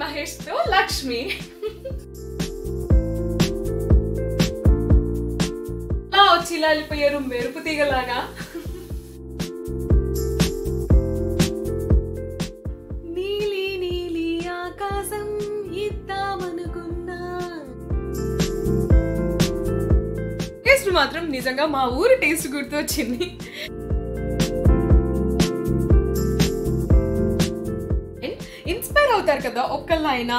మహేష్ తో లక్ష్మి అలా వచ్చి ఇలా వెళ్ళిపోయారు మెరుపు తీగలాగా నీలి నీలి ఆకాశం ఇద్దామనుకున్నా టేస్ట్ మాత్రం నిజంగా మా ఊరి టేస్ట్ గుర్తొచ్చింది ఇన్స్పైర్ అవుతారు కదా ఒక్కళ్ళైనా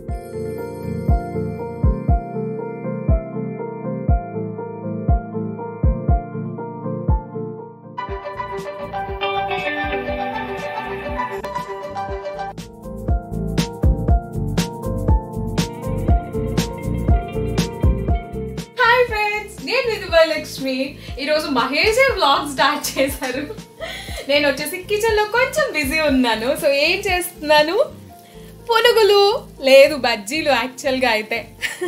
హాయ్ ఫ్రెండ్స్ నేను విధువా లక్ష్మి ఈరోజు మహేష్ వ్లాగ్ స్టార్ట్ చేశారు నేను వచ్చేసి కిచెన్ లో కొంచెం బిజీ ఉన్నాను సో ఏం చేస్తున్నాను పునుగులు లేదు బజ్జీలు యాక్చువల్ గా అయితే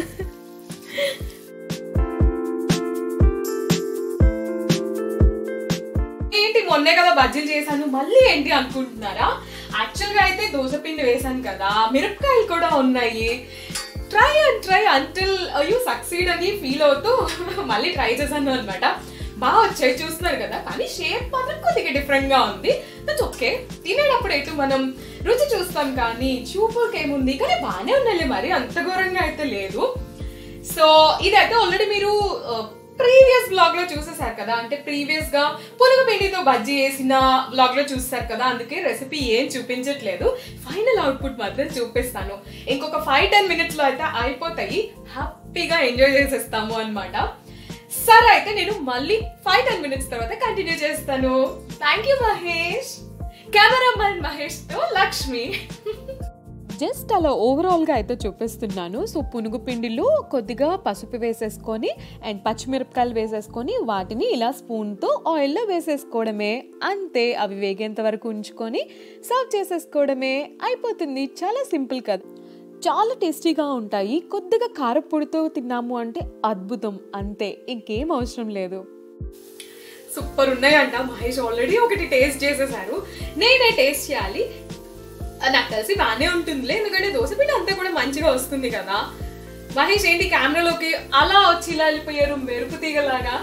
ఏంటి మొన్నే కదా బజ్జీలు చేశాను మళ్ళీ ఏంటి అనుకుంటున్నారా యాక్చువల్ గా అయితే దోశ పిండి వేశాను కదా మిరపకాయలు కూడా ఉన్నాయి try and try until you succeed అని ఫీల్ అవుతూ మళ్ళీ ట్రై చేశాను అనమాట బాగా వచ్చాయి చూస్తున్నారు కదా కానీ షేప్ మాత్రం కొద్దిగా డిఫరెంట్ గా ఉంది దట్స్ ఓకే తినేటప్పుడు ఎటు మనం రుచి చూస్తాం కానీ చూపుకి ఏముంది కానీ బాగానే ఉన్నాయి మరి అంత ఘోరంగా అయితే లేదు సో ఇదైతే ఆల్రెడీ మీరు ప్రీవియస్ బ్లాగ్ లో చూసేసారు కదా అంటే ప్రీవియస్ గా పునుగు పిండితో బజ్జీ వేసిన బ్లాగ్ లో చూసారు కదా అందుకే రెసిపీ ఏం చూపించట్లేదు ఫైనల్ అవుట్పుట్ మాత్రం చూపిస్తాను ఇంకొక ఫైవ్ టెన్ మినిట్స్ లో అయితే అయిపోతాయి హ్యాపీగా ఎంజాయ్ చేసేస్తాము అన్నమాట సరే అయితే నేను మళ్ళీ ఫైవ్ టెన్ మినిట్స్ తర్వాత కంటిన్యూ చేస్తాను thank you Mahesh cameraman Mahesh తో లక్ష్మి జస్ట్ అలా ఓవరాల్గా అయితే చూపిస్తున్నాను సో పునుగు పిండిలో కొద్దిగా పసుపు వేసేసుకొని అండ్ పచ్చిమిరపకాయలు వేసేసుకొని వాటిని ఇలా స్పూన్తో ఆయిల్లో వేసేసుకోవడమే అంతే అవి వేగేంత వరకు ఉంచుకొని సర్వ్ చేసేసుకోవడమే అయిపోతుంది చాలా సింపుల్ కదా చాలా టేస్టీగా ఉంటాయి కొద్దిగా కారపొడితో తిన్నాము అంటే అద్భుతం అంతే ఇంకేం అవసరం లేదు సూపర్ ఉన్నాయంట మహేష్ ఆల్రెడీ ఒకటి టేస్ట్ చేసేసారు నేనే టేస్ట్ చేయాలి ఆ, నాకు తెలిసి బాగానే ఉంటుందిలే ఎందుకంటే దోశపిండి అంతా కూడా మంచిగా వస్తుంది కదా మహేష్ ఏంటి కెమెరాలోకి అలా వచ్చి ఇలా వెళ్ళిపోయారు మెరుపు తీగలాగా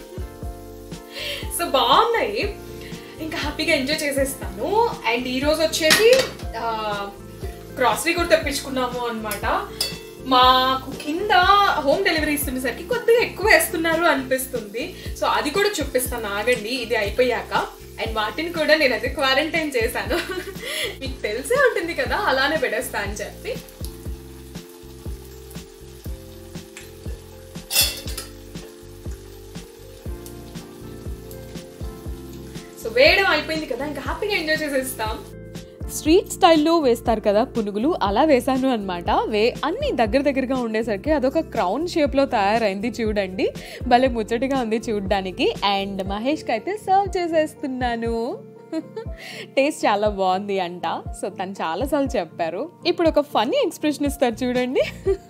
సో బాగున్నాయి ఇంకా హ్యాపీగా ఎంజాయ్ చేసేస్తాను అండ్ ఈ రోజు వచ్చేసి గ్రాసరీ కూడా తెప్పించుకున్నాము అన్నమాట మాకు కింద హోమ్ డెలివరీ ఇస్తున్నసరికి కొద్దిగా ఎక్కువ వేస్తున్నారు అనిపిస్తుంది సో అది కూడా చూపిస్తాను ఆగండి ఇది అయిపోయాక అండ్ వాటిని కూడా నేను అయితే క్వారంటైన్ చేశాను మీకు తెలిసే ఉంటుంది కదా అలానే పెడేస్తా అని చెప్పి సో వేయడం అయిపోయింది కదా ఇంకా హ్యాపీగా ఎంజాయ్ చేసేస్తాం స్ట్రీట్ స్టైల్లో వేస్తారు కదా పునుగులు అలా వేసాను అనమాట వే అన్ని దగ్గర దగ్గరగా ఉండేసరికి అదొక క్రౌన్ షేప్లో తయారైంది చూడండి భలే ముచ్చటగా ఉంది చూడడానికి అండ్ మహేష్కి అయితే సర్వ్ చేసేస్తున్నాను టేస్ట్ చాలా బాగుంది అంట సో తను చాలాసార్లు చెప్పారు ఇప్పుడు ఒక ఫన్నీ ఎక్స్ప్రెషన్ ఇస్తారు చూడండి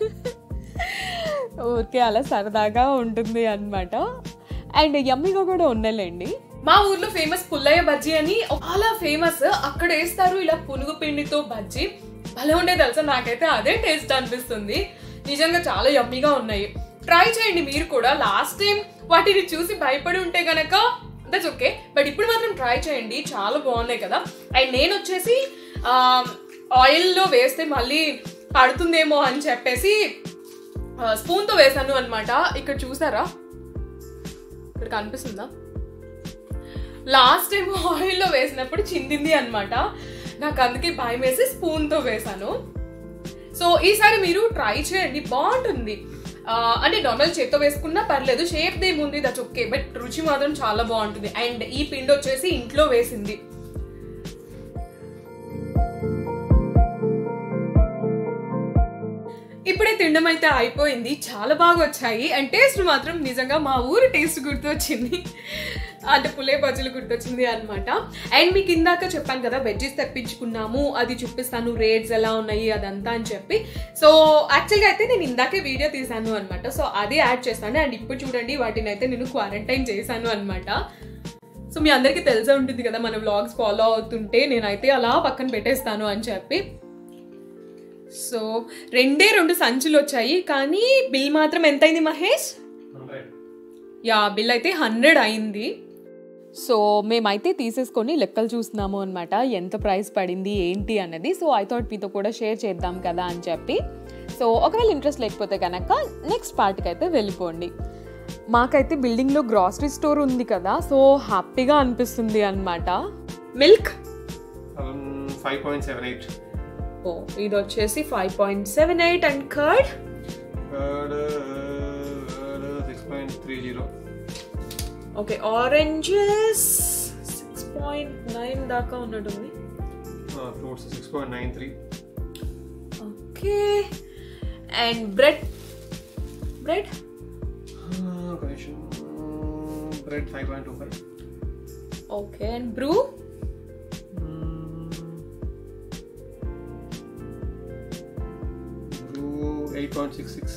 ఊరికే అలా సరదాగా ఉంటుంది అనమాట అండ్ యమ్మీగా కూడా ఉండలేండి మా ఊర్లో ఫేమస్ పుల్లయ్య బజ్జీ అని చాలా ఫేమస్ అక్కడ వేస్తారు ఇలా పునుగు పిండితో బజ్జీ భలే ఉండే తెలుసా నాకైతే అదే టేస్ట్ అనిపిస్తుంది నిజంగా చాలా యమ్మీగా ఉన్నాయి ట్రై చేయండి మీరు కూడా లాస్ట్ టైం వాటిని చూసి భయపడి ఉంటే గనక దట్స్ ఓకే బట్ ఇప్పుడు మాత్రం ట్రై చేయండి చాలా బాగున్నాయి కదా అండ్ నేను వచ్చేసి ఆయిల్లో వేస్తే మళ్ళీ పడుతుందేమో అని చెప్పేసి స్పూన్తో వేసాను అనమాట ఇక్కడ చూసారా ఇక్కడ కనిపిస్తుందా లాస్ట్ టైం ఆయిల్లో వేసినప్పుడు చిందింది అనమాట నాకు అందుకే భయం వేసి స్పూన్తో వేసాను సో ఈసారి మీరు ట్రై చేయండి బాగుంటుంది ఆ, అంటే నార్మల్ చేత్తో వేసుకున్నా పర్లేదు షేప్ ఏముంది దట్స్ ఓకే బట్ రుచి మాత్రం చాలా బాగుంటుంది అండ్ ఈ పిండి వచ్చేసి ఇంట్లో వేసింది ఇప్పుడే తినడం అయితే అయిపోయింది చాలా బాగా వచ్చాయి అండ్ టేస్ట్ మాత్రం నిజంగా మా ఊరి టేస్ట్ గుర్తొచ్చింది అంటే పులే బజ్జీలు గుర్తొచ్చింది అనమాట అండ్ మీకు ఇందాక చెప్పాను కదా వెజ్జెస్ తెప్పించుకున్నాము అది చూపిస్తాను రేట్స్ ఎలా ఉన్నాయి అదంతా అని చెప్పి సో యాక్చువల్గా అయితే నేను ఇందాకే వీడియో తీసాను అనమాట సో అది యాడ్ చేస్తాను అండ్ ఇప్పుడు చూడండి వాటిని అయితే నేను క్వారంటైన్ చేశాను అనమాట సో మీ అందరికీ తెలిసే ఉంటుంది కదా మన వ్లాగ్స్ ఫాలో అవుతుంటే నేనైతే అలా పక్కన పెట్టేస్తాను అని చెప్పి సో రెండే రెండు సంచులు వచ్చాయి కానీ బిల్ మాత్రం ఎంతైంది మహేష్ యా బిల్ అయితే హండ్రెడ్ అయింది సో మేమైతే తీసేసుకొని లెక్కలు చూస్తున్నాము అనమాట ఎంత ప్రైస్ పడింది ఏంటి అన్నది సో ఐ థాట్ మీతో కూడా షేర్ చేద్దాం కదా అని చెప్పి సో ఒకవేళ ఇంట్రెస్ట్ లేకపోతే కనుక నెక్స్ట్ పార్ట్కి అయితే వెళ్ళిపోండి మాకైతే బిల్డింగ్లో గ్రాసరీ స్టోర్ ఉంది కదా సో హ్యాపీగా అనిపిస్తుంది అనమాట milk five point seven eight ఓ ఇది వచ్చేసి five point seven eight and curd six point three zero okay oranges six point nine దాకా ఉన్నట్టుంది fruits six point nine three okay and bread bread bread five point two five okay and Bru eight point six six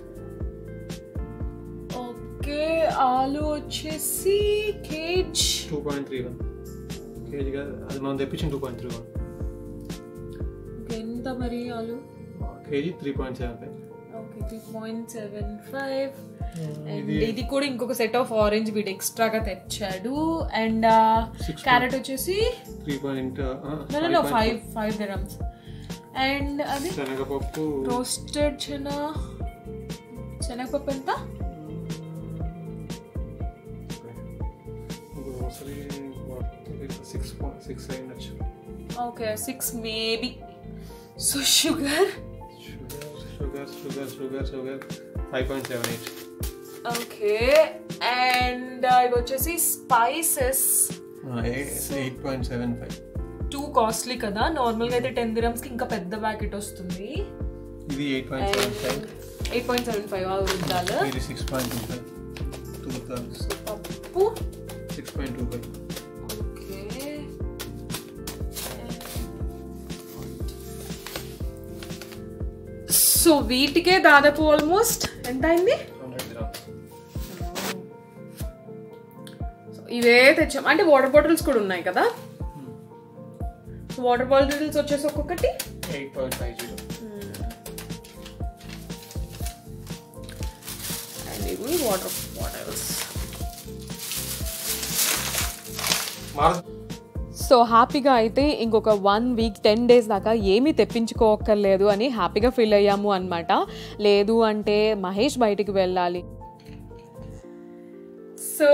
okay ఆలు వచ్చేసి కేజ్ two point three one kg కాదు అది మనం తెప్పించిన two point three one ఎంత మరి ఆలు kg three point seven five okay three point seven five and ఇది ఇది కూడా ఇంకొక సెట్ ఆఫ్ ఆరెంజ్ వీడు ఎక్స్ట్రాగా తెచ్చాడు అండ్ Six క్యారెట్ వచ్చేసి three point five five grams and అది శనగపప్పు రోస్టెడ్ చెన శనగపప్పు ఎంత గ్రోసరీ సిక్స్ పాయింట్ సిక్స్ అయిండొచ్చు okay six maybe so sugar sugar sugar sugar sugar five point seven eight okay and ఇవి వచ్చేసి spices eight point seven five two costly కదా నార్మల్గా అయితే టెన్ కి ఇంకా పెద్ద ప్యాకెట్ వస్తుంది ఇది eight point seven five eight point seven five వృద్ధాలు ఇది six point two five two thousand పప్పు six point two five okay so వీటికే దాదాపు ఆల్మోస్ట్ ఎంత అయింది హండ్రెడ్ గ్రామ్స్ సో ఇవే తెచ్చాం అంటే వాటర్ బాటిల్స్ కూడా ఉన్నాయి కదా వాటర్ బాటిల్స్ వచ్చేసి ఒక్కొక్కటి eight point five zero and ఇవి వాటర్ బాటిల్స్ సో హ్యాపీగా అయితే ఇంకొక వన్ వీక్ టెన్ డేస్ దాకా ఏమీ తెప్పించుకోక్కర్లేదు అని హ్యాపీగా ఫీల్ అయ్యాము అనమాట లేదు అంటే మహేష్ బయటికి వెళ్ళాలి సో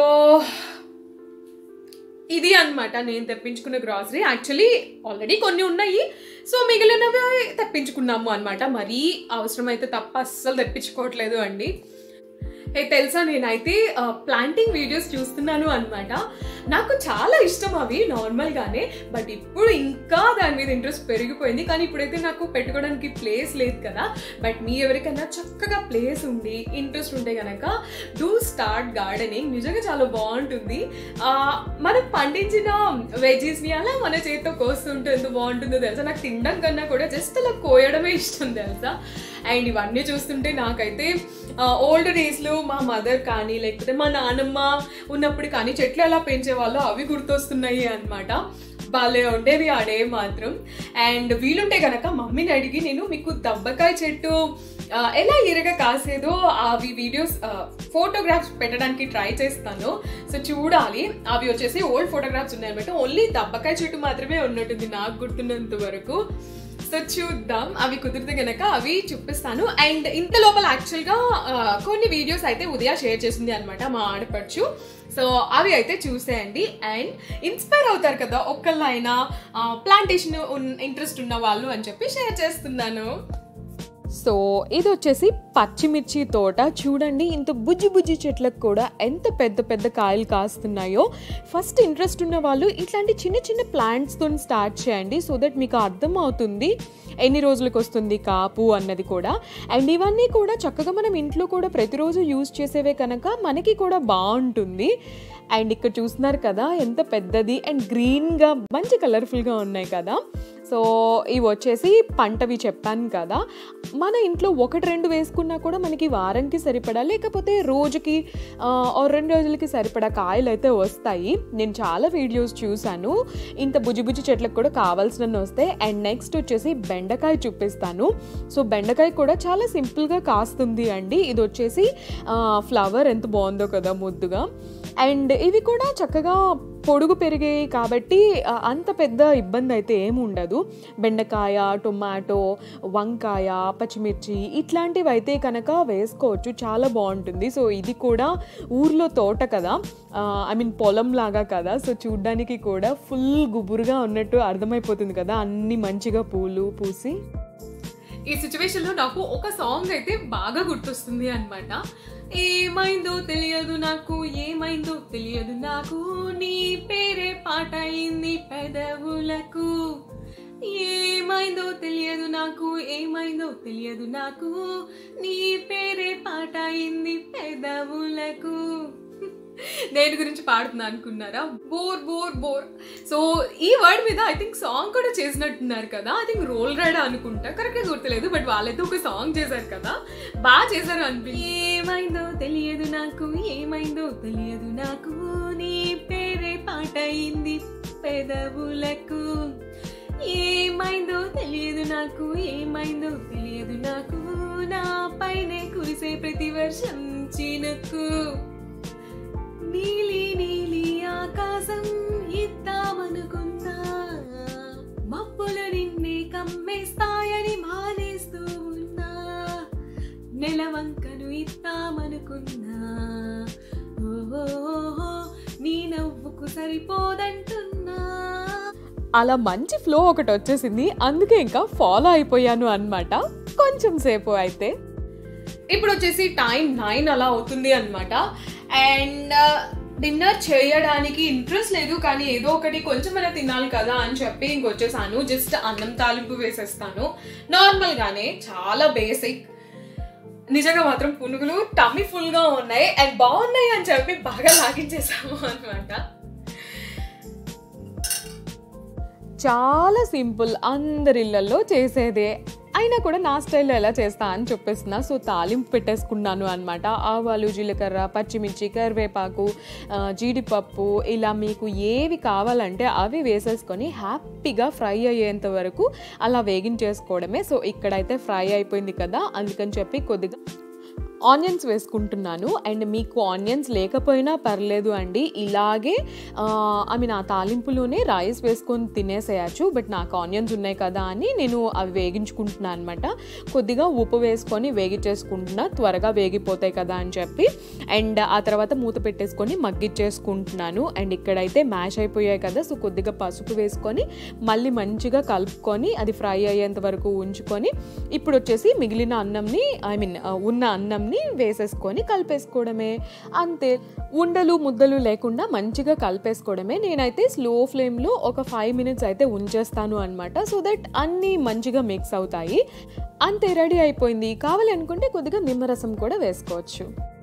ఇది అన్నమాట నేను తెప్పించుకున్న గ్రాసరీ యాక్చువల్లీ ఆల్రెడీ కొన్ని ఉన్నాయి సో మిగిలినవి తెప్పించుకున్నాము అన్నమాట మరీ అవసరమైతే తప్ప అస్సలు తెప్పించుకోవట్లేదు అండి ఏ తెలుసా నేనైతే ప్లాంటింగ్ వీడియోస్ చూస్తున్నాను అన్నమాట నాకు చాలా ఇష్టం అవి నార్మల్గానే బట్ ఇప్పుడు ఇంకా దాని మీద ఇంట్రెస్ట్ పెరిగిపోయింది కానీ ఇప్పుడైతే నాకు పెట్టుకోవడానికి ప్లేస్ లేదు కదా బట్ మీ ఎవరికైనా చక్కగా ప్లేస్ ఉండి ఇంట్రెస్ట్ ఉంటే కనుక డూ స్టార్ట్ గార్డెనింగ్ నిజంగా చాలా బాగుంటుంది ఆ, మనం పండించిన వెజీస్ని అలా మన చేతితో కోస్తుంటే ఎంత బాగుంటుందో తెలుసా నాకు తినడం కన్నా కూడా జస్ట్ అలా కోయడమే ఇష్టం తెలుసా అండ్ ఇవన్నీ చూస్తుంటే నాకైతే ఓల్డ్ డేస్లో మా మదర్ కానీ లేకపోతే మా నాన్నమ్మ ఉన్నప్పుడు కానీ చెట్లు ఎలా పెంచేవాళ్ళో అవి గుర్తొస్తున్నాయి అన్నమాట భలే ఉండేవి ఆ డే మాత్రం అండ్ వీలుంటే గనక మమ్మీని అడిగి నేను మీకు దబ్బకాయ చెట్టు ఆ, ఎలా ఇరగ కాసేదో అవి వీడియోస్ ఫోటోగ్రాఫ్స్ పెట్టడానికి ట్రై చేస్తాను సో చూడాలి అవి వచ్చేసి ఓల్డ్ ఫోటోగ్రాఫ్స్ ఉన్నాయన్నమాట ఓన్లీ దబ్బకాయ చెట్టు మాత్రమే ఉన్నట్టుంది నాకు గుర్తున్నంత వరకు సో చూద్దాం అవి కుదిరితే గనక అవి చూపిస్తాను అండ్ ఇంత లోపల యాక్చువల్గా కొన్ని వీడియోస్ అయితే ఉదయ షేర్ చేసింది అనమాట మా ఆడపడుచు సో అవి అయితే చూసేయండి అండ్ ఇన్స్పైర్ అవుతారు కదా ఒక్కళ్ళైనా ప్లాంటేషన్ ఇంట్రెస్ట్ ఉన్న వాళ్ళు అని చెప్పి షేర్ చేస్తున్నాను సో ఇది వచ్చేసి పచ్చిమిర్చి తోట చూడండి ఇంత బుజ్జి బుజ్జి చెట్లకు కూడా ఎంత పెద్ద పెద్ద కాయలు కాస్తున్నాయో ఫస్ట్ ఇంట్రెస్ట్ ఉన్న వాళ్ళు ఇట్లాంటి చిన్న చిన్న ప్లాంట్స్తో స్టార్ట్ చేయండి సో దట్ మీకు అర్థం అవుతుంది ఎన్ని రోజులకు వస్తుంది కాపు అన్నది కూడా అండ్ ఇవన్నీ కూడా చక్కగా మనం ఇంట్లో కూడా ప్రతిరోజు యూజ్ చేసేవే కనుక మనకి కూడా బాగుంటుంది అండ్ ఇక్కడ చూస్తున్నారు కదా ఎంత పెద్దది అండ్ గ్రీన్గా మంచి కలర్ఫుల్గా ఉన్నాయి కదా సో ఇవి వచ్చేసి పంటవి చెప్పాను కదా మన ఇంట్లో ఒకటి రెండు వేసుకున్నా కూడా మనకి వారానికి సరిపడా లేకపోతే రోజుకి ఆ, ఓ రెండు రోజులకి సరిపడా కాయలు అయితే వస్తాయి నేను చాలా వీడియోస్ చూశాను ఇంత బుజ్జి బుజ్జి చెట్లకు కూడా కావాల్సిన వస్తాయి అండ్ నెక్స్ట్ వచ్చేసి బెండకాయ చూపిస్తాను సో బెండకాయ కూడా చాలా సింపుల్గా కాస్తుంది అండి ఇది వచ్చేసి ఫ్లవర్ ఎంత బాగుందో కదా ముద్దుగా అండ్ ఇవి కూడా చక్కగా పొడుగు పెరిగాయి కాబట్టి ఆ, అంత పెద్ద ఇబ్బంది అయితే ఏమి ఉండదు బెండకాయ టొమాటో వంకాయ పచ్చిమిర్చి ఇట్లాంటివి అయితే కనుక వేసుకోవచ్చు చాలా బాగుంటుంది సో ఇది కూడా ఊర్లో తోట కదా ఐ మీన్ పొలం లాగా కదా సో చూడ్డానికి కూడా ఫుల్ గుబురుగా ఉన్నట్టు అర్థమైపోతుంది కదా అన్ని మంచిగా పూలు పూసి ఈ సిచ్యువేషన్ లో నాకు ఒక సాంగ్ అయితే బాగా గుర్తొస్తుంది అన్నమాట ఏమైందో తెలియదు నాకు ఏమైందో తెలియదు నాకు నీ పేరే పాట అయింది పెదవులకు ఏమైందో తెలియదు నాకు ఏమైందో తెలియదు నాకు నీ పేరే పాట అయింది పెదవులకు దేని గురించి పాడుతున్నా అనుకున్నారా బోర్ బోర్ బోర్ సో ఈ వర్డ్ మీద ఐ థింక్ సాంగ్ కూడా చేసినట్టున్నారు కదా ఐ థింక్ రోల్ రైడ్ అనుకుంటా కరెక్ట్గా గుర్తులేదు బట్ వాళ్ళైతే ఒక సాంగ్ చేశారు కదా బాగా చేశారు అనిపి ఏమైందో తెలియదు నాకు ఏమైందో తెలియదు నాకు నీ పేరే పాట అయింది పెదవులకు ఏమైందో తెలియదు నాకు ఏమైందో తెలియదు నాకు నా పైనే కురిసే ప్రతి వర్షం చినుకు నీలి నీలి ఆకాశం ఇద్దామనుకున్నా మబ్బులు నిన్నే కమ్మేస్తాయని మానేస్తూ ఉన్నా నెలవంకను ఇద్దామనుకున్నా ఓహో నీ నవ్వుకు సరిపోదంటున్నా అలా మంచి ఫ్లో ఒకటి వచ్చేసింది అందుకే ఇంకా ఫాలో అయిపోయాను అన్నమాట కొంచెం సేపు అయితే ఇప్పుడు వచ్చేసి టైం నైన్ అలా అవుతుంది అనమాట అండ్ డిన్నర్ చేయడానికి ఇంట్రెస్ట్ లేదు కానీ ఏదో ఒకటి కొంచెం అయినా తినాలి కదా అని చెప్పి ఇంకొచ్చేసాను జస్ట్ అన్నం తాలింపు వేసేస్తాను నార్మల్ గానే చాలా బేసిక్ నిజంగా మాత్రం పునుగులు టమ్మి ఫుల్ గా ఉన్నాయి అండ్ బాగున్నాయి అని చెప్పి బాగా లాగించేసాము అనమాట చాలా సింపుల్ అందరి ఇళ్ళల్లో చేసేదే అయినా కూడా నా స్టైల్లో ఎలా చేస్తా అని చెప్పేస్తున్నా సో తాలింపు పెట్టేసుకున్నాను అనమాట ఆవాలు జీలకర్ర పచ్చిమిర్చి కరివేపాకు ఆ, జీడిపప్పు ఇలా మీకు ఏవి కావాలంటే అవి వేసేసుకొని హ్యాపీగా ఫ్రై అయ్యేంత వరకు అలా వేగించేసుకోవడమే సో ఇక్కడైతే ఫ్రై అయిపోయింది కదా అందుకని చెప్పి కొద్దిగా ఆనియన్స్ వేసుకుంటున్నాను అండ్ మీకు ఆనియన్స్ లేకపోయినా పర్లేదు అండి ఇలాగే ఐ మీన్ ఆ తాలింపులోనే రైస్ వేసుకొని తినేసేయచ్చు బట్ నాకు ఆనియన్స్ ఉన్నాయి కదా అని నేను అవి వేగించుకుంటున్నాను అనమాట కొద్దిగా ఉప్పు వేసుకొని వేగించేసుకుంటున్నా త్వరగా వేగిపోతాయి కదా అని చెప్పి అండ్ ఆ తర్వాత మూత పెట్టేసుకొని మగ్గిచ్చేసుకుంటున్నాను అండ్ ఇక్కడైతే మ్యాష్ అయిపోయాయి కదా సో కొద్దిగా పసుపు వేసుకొని మళ్ళీ మంచిగా కలుపుకొని అది ఫ్రై అయ్యేంత వరకు ఉంచుకొని ఇప్పుడు వచ్చేసి మిగిలిన అన్నంని ఐ మీన్ ఉన్న అన్నంని వేసేసుకొని కలిపేసుకోవడమే అంతే ఉండలు ముద్దలు లేకుండా మంచిగా కలిపేసుకోవడమే నేనైతే స్లో ఫ్లేమ్లో ఒక ఫైవ్ మినిట్స్ అయితే ఉంచేస్తాను అనమాట సో దట్ అన్నీ మంచిగా మిక్స్ అవుతాయి అంతే రెడీ అయిపోయింది కావాలి అనుకుంటే కొద్దిగా నిమ్మరసం కూడా వేసుకోవచ్చు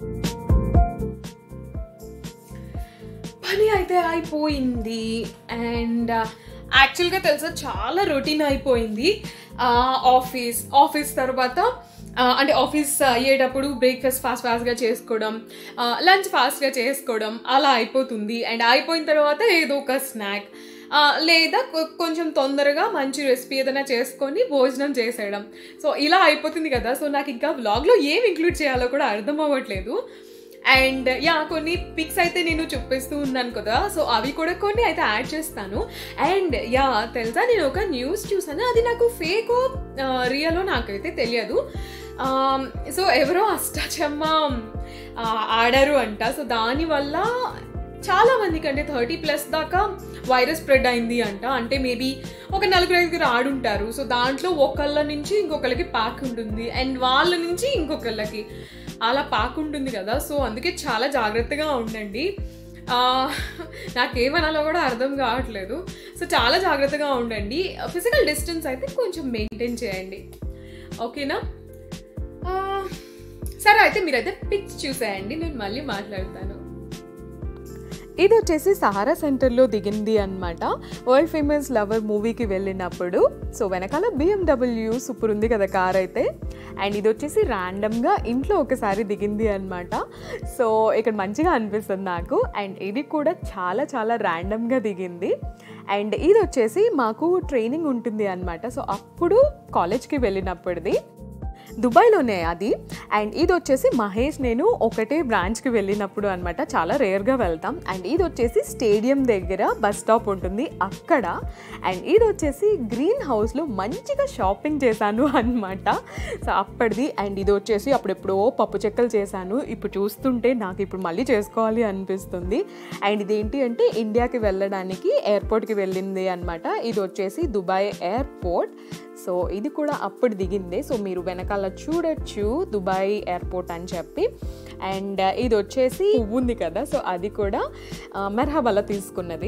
పని అయితే అయిపోయింది అండ్ యాక్చువల్గా తెలుసా చాలా రొటీన్ అయిపోయింది ఆఫీస్ ఆఫీస్ తర్వాత ఆ, అంటే ఆఫీస్ అయ్యేటప్పుడు బ్రేక్ఫాస్ట్ ఫాస్ట్ ఫాస్ట్గా చేసుకోవడం లంచ్ ఫాస్ట్గా చేసుకోవడం అలా అయిపోతుంది అండ్ అయిపోయిన తర్వాత ఏదో ఒక స్నాక్ లేదా కొ- కొంచెం తొందరగా మంచి రెసిపీ ఏదైనా చేసుకొని భోజనం చేసేయడం సో ఇలా అయిపోతుంది కదా సో నాకు ఇంకా వ్లాగ్లో ఏం ఇంక్లూడ్ చేయాలో కూడా అర్థం అవ్వట్లేదు అండ్ యా కొన్ని పిక్స్ అయితే నేను చూపిస్తూ ఉన్నాను కదా సో అవి కూడా కొన్ని అయితే యాడ్ చేస్తాను అండ్ యా తెలుసా నేను ఒక న్యూస్ చూసాను అది నాకు ఫేక్ రియలో నాకైతే తెలియదు సో ఎవరో అష్టాచమ్మ ఆ, ఆడారు అంట సో దానివల్ల చాలా మందికి అంటే థర్టీ ప్లస్ దాకా వైరస్ స్ప్రెడ్ అయింది అంట అంటే మేబీ ఒక నలుగురు ఐదుగురు ఆడుంటారు సో దాంట్లో ఒకళ్ళ నుంచి ఇంకొకళ్ళకి పాక్ ఉంటుంది అండ్ వాళ్ళ నుంచి ఇంకొకళ్ళకి అలా పాక్ ఉంటుంది కదా సో అందుకే చాలా జాగ్రత్తగా ఉండండి ఆ, నాకేమనాలో కూడా అర్థం కావట్లేదు సో చాలా జాగ్రత్తగా ఉండండి ఫిజికల్ డిస్టెన్స్ అయితే కొంచెం మెయింటైన్ చేయండి ఓకేనా ఆ, సరే అయితే మీరైతే పిక్స్ చూసేయండి నేను మళ్ళీ మాట్లాడతాను ఇది వచ్చేసి సహారా సెంటర్లో దిగింది అనమాట వరల్డ్ ఫేమస్ లవర్ మూవీకి వెళ్ళినప్పుడు సో వెనకాల బిఎండబ్ల్యూ సూపర్ ఉంది కదా కార్ అయితే అండ్ ఇది వచ్చేసి ర్యాండమ్గా ఇంట్లో ఒకసారి దిగింది అనమాట సో ఇక్కడ మంచిగా అనిపిస్తుంది నాకు అండ్ ఇది కూడా చాలా చాలా ర్యాండమ్గా దిగింది అండ్ ఇది వచ్చేసి మాకు ట్రైనింగ్ ఉంటుంది అనమాట సో అప్పుడు కాలేజ్కి వెళ్ళినప్పుడుది దుబాయ్లోనే అది అండ్ ఇది వచ్చేసి మహేష్ నేను ఒకటే బ్రాంచ్కి వెళ్ళినప్పుడు అనమాట చాలా రేర్గా వెళ్తాం అండ్ ఇది వచ్చేసి స్టేడియం దగ్గర బస్ స్టాప్ ఉంటుంది అక్కడ అండ్ ఇది వచ్చేసి గ్రీన్ హౌస్లో మంచిగా షాపింగ్ చేశాను అనమాట సో అప్పటిది అండ్ ఇది వచ్చేసి అప్పుడెప్పుడో పప్పు చెక్కలు చేశాను ఇప్పుడు చూస్తుంటే నాకు ఇప్పుడు మళ్ళీ చేసుకోవాలి అనిపిస్తుంది అండ్ ఇదేంటి అంటే ఇండియాకి వెళ్ళడానికి ఎయిర్పోర్ట్కి వెళ్ళింది అనమాట ఇది వచ్చేసి దుబాయ్ ఎయిర్పోర్ట్ సో ఇది కూడా అప్పుడు దిగిందే సో మీరు వెనకాల చూడొచ్చు దుబాయ్ ఎయిర్పోర్ట్ అని చెప్పి అండ్ ఇది వచ్చేసి పువ్వు ఉంది కదా సో అది కూడా ఆ, మెర్హబాలో తీసుకున్నది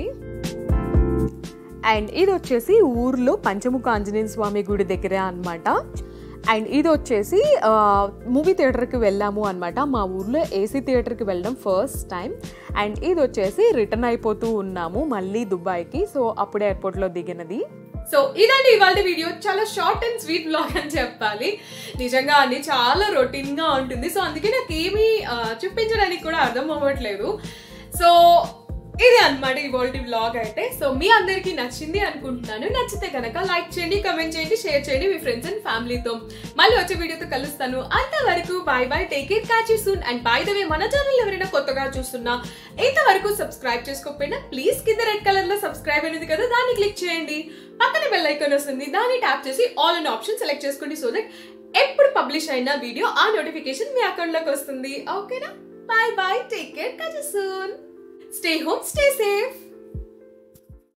అండ్ ఇది వచ్చేసి ఊర్లో పంచముఖ ఆంజనేయ స్వామి గుడి దగ్గరే అనమాట అండ్ ఇది వచ్చేసి మూవీ థియేటర్కి వెళ్ళాము అనమాట మా ఊర్లో ఏసీ థియేటర్కి వెళ్ళడం ఫస్ట్ టైం అండ్ ఇది వచ్చేసి రిటర్న్ అయిపోతూ ఉన్నాము మళ్ళీ దుబాయ్కి సో అప్పుడే ఎయిర్పోర్ట్లో దిగినది సో ఇదండి ఇవాళ వీడియో చాలా షార్ట్ అండ్ స్వీట్ బ్లాగ్ అని చెప్పాలి నిజంగా అండి చాలా రొటీన్ గా ఉంటుంది సో అందుకే నాకు ఏమీ ఆ, చూపించడానికి కూడా అర్థం అవ్వట్లేదు సో ఇది అన్నమాట ఇవాళ బ్లాగ్ అయితే సో మీ అందరికీ నచ్చింది అనుకుంటున్నాను నచ్చితే కనుక లైక్ చేయండి కమెంట్ చేయండి షేర్ చేయండి మీ ఫ్రెండ్స్ అండ్ ఫ్యామిలీతో మళ్ళీ వచ్చే వీడియోతో కలుస్తాను అంతవరకు bye bye take care catch soon and by the way మన ఛానల్ ఎవరైనా కొత్తగా చూస్తున్నా ఇంతవరకు సబ్స్క్రైబ్ చేసుకోకపోయినా ప్లీజ్ కింద రెడ్ కలర్ లో సబ్స్క్రైబ్ అనేది కదా దాన్ని క్లిక్ చేయండి పక్కన బెల్ ఐకాన్ వస్తుంది దాన్ని ట్యాప్ చేసి ఆల్ అన్ ఆప్షన్ సెలెక్ట్ చేసుకోండి సో దట్ ఎప్పుడు పబ్లిష్ అయిన వీడియో ఆ నోటిఫికేషన్ మీ అకౌంట్ లోకి వస్తుంది ఓకేనా bye bye take care catch soon stay home stay safe